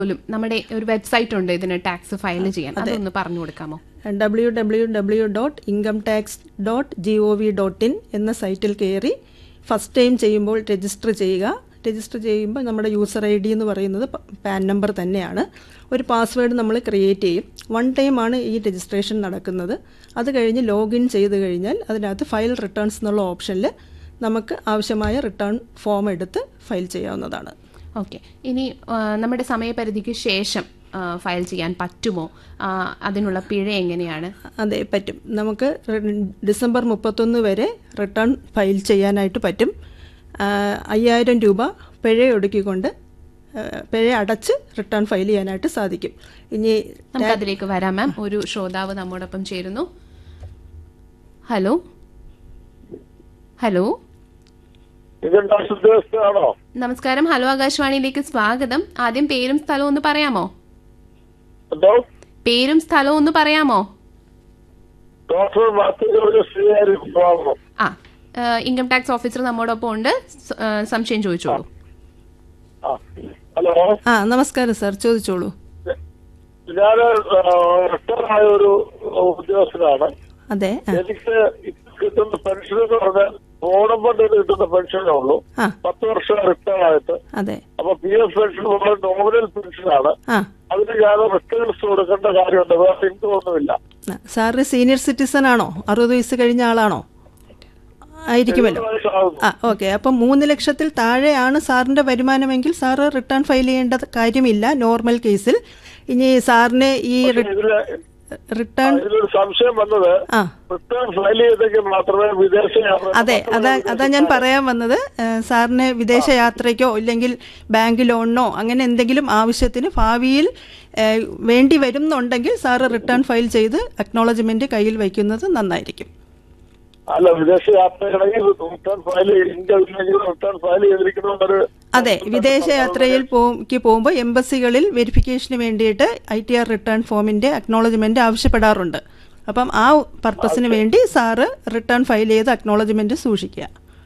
പോലും നമ്മുടെ ഒരു വെബ്സൈറ്റ് ഉണ്ട് ഇതിന് ടാക്സ് ഫയൽ ചെയ്യാൻ അതൊന്ന് പറഞ്ഞു കൊടുക്കാമോ W W W dot income tax dot G O V dot in എന്ന സൈറ്റിൽ കയറി ഫസ്റ്റ് ടൈം ചെയ്യുമ്പോൾ രജിസ്റ്റർ ചെയ്യുക രജിസ്റ്റർ ചെയ്യുമ്പോൾ നമ്മുടെ യൂസർ ഐ ഡി എന്ന് പറയുന്നത് പ- പാൻ നമ്പർ തന്നെയാണ് ഒരു പാസ്വേഡ് നമ്മൾ ക്രിയേറ്റ് ചെയ്യും വൺ ടൈമാണ് ഈ രജിസ്ട്രേഷൻ നടക്കുന്നത് അത് കഴിഞ്ഞ് ലോഗിൻ ചെയ്ത് കഴിഞ്ഞാൽ അതിനകത്ത് ഫയൽ റിട്ടേൺസ് എന്നുള്ള ഓപ്ഷനിൽ നമുക്ക് ആവശ്യമായ റിട്ടേൺ ഫോം എടുത്ത് ഫയൽ ചെയ്യാവുന്നതാണ് ഓക്കെ ഇനി ആ, നമ്മുടെ സമയപരിധിക്ക് ശേഷം ആ, ഫയൽ ചെയ്യാൻ പറ്റുമോ ആ, അതിനുള്ള പിഴ എങ്ങനെയാണ് അതെ പറ്റും നമുക്ക് റി- ഡിസംബർ മുപ്പത്തൊന്ന് വരെ റിട്ടേൺ ഫയൽ ചെയ്യാനായിട്ട് പറ്റും ആ, അയ്യായിരം രൂപ പിഴ ഒടുക്കിക്കൊണ്ട് ആ, പിഴ അടച്ച് റിട്ടേൺ ഫയൽ ചെയ്യാനായിട്ട് സാധിക്കും ഇനി നമുക്ക് അതിലേക്ക് വരാം മാം ഒരു ശ്രോതാവ് നമ്മോടൊപ്പം ചേരുന്നു ഹലോ ഹലോ ഇതിന്റെ ഉദ്യോഗസ്ഥനാണോ നമസ്കാരം ഹലോ ആകാശവാണിയിലേക്ക് സ്വാഗതം ആദ്യം പേരും സ്ഥലവും ഒന്ന് പറയാമോ എന്തോ പേരും സ്ഥലവും ഒന്ന് പറയാമോ ഡോക്ടർ മാത്യു ശ്രീകാരി വിഭാഗം ആ ആ, ഇൻകം ടാക്സ് ഓഫീസർ നമ്മോടൊപ്പം ഉണ്ട് സ- ആ, സംശയം ചോദിച്ചോളൂ ആ ഹലോ ആ നമസ്കാരം സാർ ചോദിച്ചോളൂ ഞാൻ റിട്ടയർ ആയ ഒരു ഉദ്യോഗസ്ഥനാണ് അതെ ആ, എനിക്ക് കിട്ടുന്ന പെൻഷൻ എന്ന് പറഞ്ഞാൽ ഓണം ഫണ്ടിൽ കിട്ടുന്ന പെൻഷനേ ഉള്ളൂ ആ പത്ത് വർഷം റിട്ടയർ ആയിട്ട് അതെ അപ്പൊ പി എഫ് പെൻഷൻ നമ്മുടെ നോമിനൽ പെൻഷനാണ് ആ അതിന് ഞാൻ റിട്ടേൺസ് കൊടുക്കേണ്ട കാര്യമുണ്ട് വേറെ ഇൻകം ഒന്നുമില്ല ആ, സാറ് സീനിയർ സിറ്റിസൺ ആണോ അറുപത് വയസ്സ് കഴിഞ്ഞ ആളാണോ ആയിരിക്കുമല്ലോ വയസ്സാകുന്നു ആ ഓക്കെ അപ്പം മൂന്ന് ലക്ഷത്തിൽ താഴെയാണ് സാറിന്റെ വരുമാനമെങ്കിൽ സാറ് റിട്ടേൺ ഫയൽ ചെയ്യേണ്ട കാര്യമില്ല നോർമൽ കേസിൽ ഇനി സാറിന് ഈ ഇതില് റിട്ടേൺ ഇതിലൊരു സംശയം വന്നത് ആ റിട്ടേൺ ഫയൽ ചെയ്തെങ്കിൽ മാത്രമേ വിദേശ യാത്ര അതെ അതാ അതാ ഞാൻ പറയാൻ വന്നത് ഏഹ്, സാറിന് വിദേശ യാത്രയ്ക്കോ ഇല്ലെങ്കിൽ ബാങ്ക് ലോണിനോ അങ്ങനെ എന്തെങ്കിലും ആവശ്യത്തിന് ഭാവിയിൽ ഏഹ്, വേണ്ടി വരുന്നുണ്ടെങ്കിൽ സാറ് റിട്ടേൺ ഫയൽ ചെയ്ത് അക്നോളജ്മെന്റ് കയ്യിൽ വയ്ക്കുന്നത് നന്നായിരിക്കും അല്ല വിദേശ യാത്രയാണെങ്കിൽ റിട്ടേൺ ഫയൽ ഇന്ത്യ ഇല്ലെങ്കിൽ റിട്ടേൺ ഫയൽ ചെയ്തിരിക്കണമെന്നൊരു അതെ വിദേശ യാത്രയിൽ പോക്ക് പോകുമ്പോൾ എംബസികളിൽ വെരിഫിക്കേഷന് വേണ്ടിയിട്ട് ഐ ടി ആർ റിട്ടേൺ ഫോമിന്റെ അക്നോളജ്മെന്റ് ആവശ്യപ്പെടാറുണ്ട് അപ്പം ആ പർപ്പസിന് വേണ്ടി സാറ് റിട്ടേൺ ഫയൽ ചെയ്ത് അക്നോളജ്മെന്റ് സൂക്ഷിക്കുക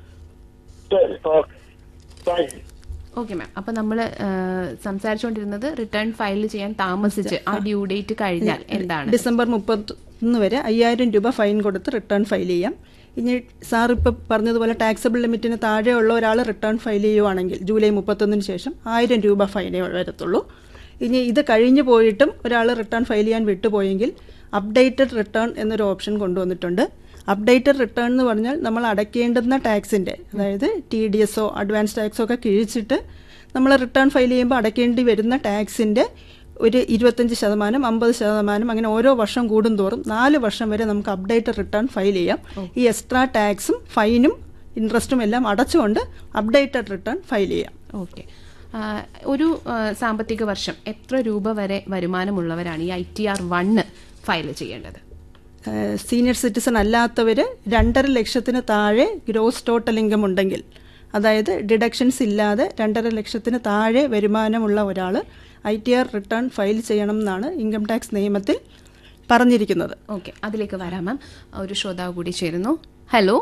ശരി okay thank you okay ma'am അപ്പൊ നമ്മൾ സംസാരിച്ചുകൊണ്ടിരുന്നത് റിട്ടേൺ ഫയൽ ചെയ്യാൻ താമസിച്ച് ആ ഡ്യൂ ഡേറ്റ് കഴിഞ്ഞാൽ എന്താണ് ഡിസംബർ മുപ്പത്തൊന്ന് വരെ അയ്യായിരം രൂപ ഫൈൻ കൊടുത്ത് റിട്ടേൺ ഫയൽ ചെയ്യാം ഇനി സാർ ഇപ്പോൾ പറഞ്ഞതുപോലെ ടാക്സബിൾ ലിമിറ്റിന് താഴെയുള്ള ഒരാൾ റിട്ടേൺ ഫയൽ ചെയ്യുവാണെങ്കിൽ ജൂലൈ മുപ്പത്തൊന്നിന് ശേഷം ആയിരം രൂപ ഫൈനേ വരത്തുള്ളൂ ഇനി ഇത് കഴിഞ്ഞു പോയിട്ടും ഒരാൾ റിട്ടേൺ ഫയൽ ചെയ്യാൻ വിട്ടുപോയെങ്കിൽ അപ്ഡേറ്റഡ് റിട്ടേൺ എന്നൊരു ഓപ്ഷൻ കൊണ്ടുവന്നിട്ടുണ്ട് അപ്ഡേറ്റഡ് റിട്ടേൺ എന്ന് പറഞ്ഞാൽ നമ്മൾ അടയ്ക്കേണ്ടുന്ന ടാക്സിൻ്റെ അതായത് ടി ഡി എസോ അഡ്വാൻസ് ടാക്സോ ഒക്കെ കിഴിച്ചിട്ട് നമ്മൾ റിട്ടേൺ ഫയൽ ചെയ്യുമ്പോൾ അടയ്ക്കേണ്ടി വരുന്ന ടാക്സിൻ്റെ ഒരു ഇരുപത്തഞ്ച് ശതമാനം അമ്പത് ശതമാനം അങ്ങനെ ഓരോ വർഷം കൂടുന്തോറും നാല് വർഷം വരെ നമുക്ക് അപ്ഡേറ്റഡ് റിട്ടേൺ ഫയൽ ചെയ്യാം ഈ എക്സ്ട്രാ ടാക്സും ഫൈനും ഇൻട്രസ്റ്റും എല്ലാം അടച്ചുകൊണ്ട് അപ്ഡേറ്റഡ് റിട്ടേൺ ഫയൽ ചെയ്യാം ഓക്കെ ഒരു ആ, സാമ്പത്തിക വർഷം എത്ര രൂപ വരെ വരുമാനമുള്ളവരാണ് ഈ I T R one file ചെയ്യേണ്ടത് സീനിയർ സിറ്റിസൺ അല്ലാത്തവർ രണ്ടര ലക്ഷത്തിന് താഴെ ഗ്രോസ് ടോട്ടൽ ഇൻകം ഉണ്ടെങ്കിൽ അതായത് ഡിഡക്ഷൻസ് ഇല്ലാതെ രണ്ടര ലക്ഷത്തിന് താഴെ വരുമാനമുള്ള ഒരാൾ I T R return file ചെയ്യണം എന്നാണ് ഇൻകം ടാക്സ് നിയമത്തിൽ പറഞ്ഞിരിക്കുന്നത് ഓക്കെ അതിലേക്ക് വരാം മാം ഒരു ശ്രോതാവ് കൂടി ചേരുന്നു ഹലോ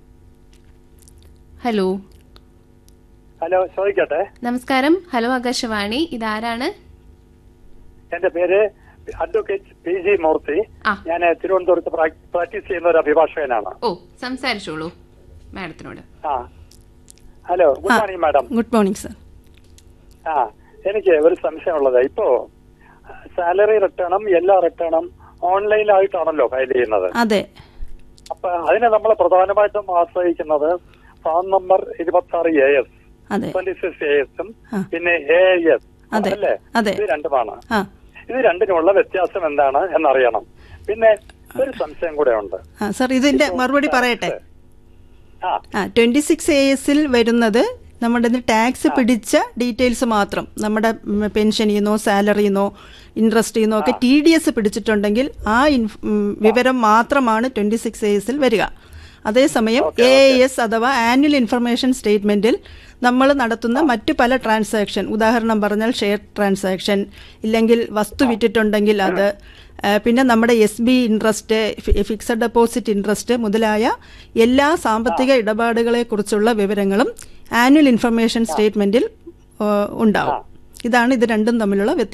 ഹലോ ഹലോ ചോദിക്കട്ടെ നമസ്കാരം ഹലോ ആകാശവാണി ഇതാരാണ് എന്റെ പേര് അഡ്വക്കേറ്റ് പി ജി മൂർത്തി ആ. ഞാൻ തിരുവനന്തപുരത്ത് പ്രാക്- പ്രാക്ടീസ് ചെയ്യുന്ന ഒരു അഭിഭാഷകനാണ് ഓ സംസാരിച്ചോളൂ മാഡത്തിനോട് ആ hello good morning madam good morning sir ആ എനിക്ക് ഒരു സംശയമുള്ളത് ഇപ്പോ സാലറി റിട്ടേണും എല്ലാ റിട്ടേണും ഓൺലൈനായിട്ടാണല്ലോ ഫയൽ ചെയ്യുന്നത് അതെ അപ്പൊ അതിനെ നമ്മൾ പ്രധാനമായിട്ടും ആശ്രയിക്കുന്നത് ഫാം നമ്പർ ഇരുപത്തി ആറ് എ എസ് അതെ ട്വന്റി സിക്സ് എ എസും ആ. പിന്നെ എ എസ് അതെ, അല്ലേ അതെ. ഇത് രണ്ടുമാണ് ആ ഇത് രണ്ടിനുമുള്ള വ്യത്യാസം എന്താണ് എന്നറിയണം പിന്നെ ഒരു സംശയം കൂടെ ഉണ്ട് ആ സർ ഇതിന്റെ മറുപടി പറയട്ടെ ആ ആ ട്വന്റി സിക്സ് എ എസിൽ വരുന്നത് നമ്മുടെ ടാക്സ് പിടിച്ച ഡീറ്റെയിൽസ് മാത്രം നമ്മുടെ പെൻഷനിൽ നിന്നോ സാലറിയിൽ നിന്നോ ഇൻട്രസ്റ്റിൽ നിന്നോ ഒക്കെ ടി ഡി എസ് പിടിച്ചിട്ടുണ്ടെങ്കിൽ ആ ഇൻഫ്- ഉം, വിവരം മാത്രമാണ് ട്വന്റി സിക്സ് എ എസിൽ വരിക അതേസമയം എ എസ് അഥവാ ആനുവൽ ഇൻഫർമേഷൻ സ്റ്റേറ്റ്മെന്റിൽ നമ്മൾ നടത്തുന്ന മറ്റു പല ട്രാൻസാക്ഷൻ ഉദാഹരണം പറഞ്ഞാൽ ഷെയർ ട്രാൻസാക്ഷൻ ഇല്ലെങ്കിൽ വസ്തു വിറ്റിട്ടുണ്ടെങ്കിൽ അത് ആ, പിന്നെ നമ്മുടെ S B interest fixed deposit interest മുതലായ എല്ലാ സാമ്പത്തിക ഇടപാടുകളെ കുറിച്ചുള്ള വിവരങ്ങളും ആനുവൽ ഇൻഫർമേഷൻ സ്റ്റേറ്റ്മെന്റിൽ ആ, ഉണ്ടാവും ഇതാണ് ഇത് രണ്ടും തമ്മിലുള്ള വ്യത്യാസം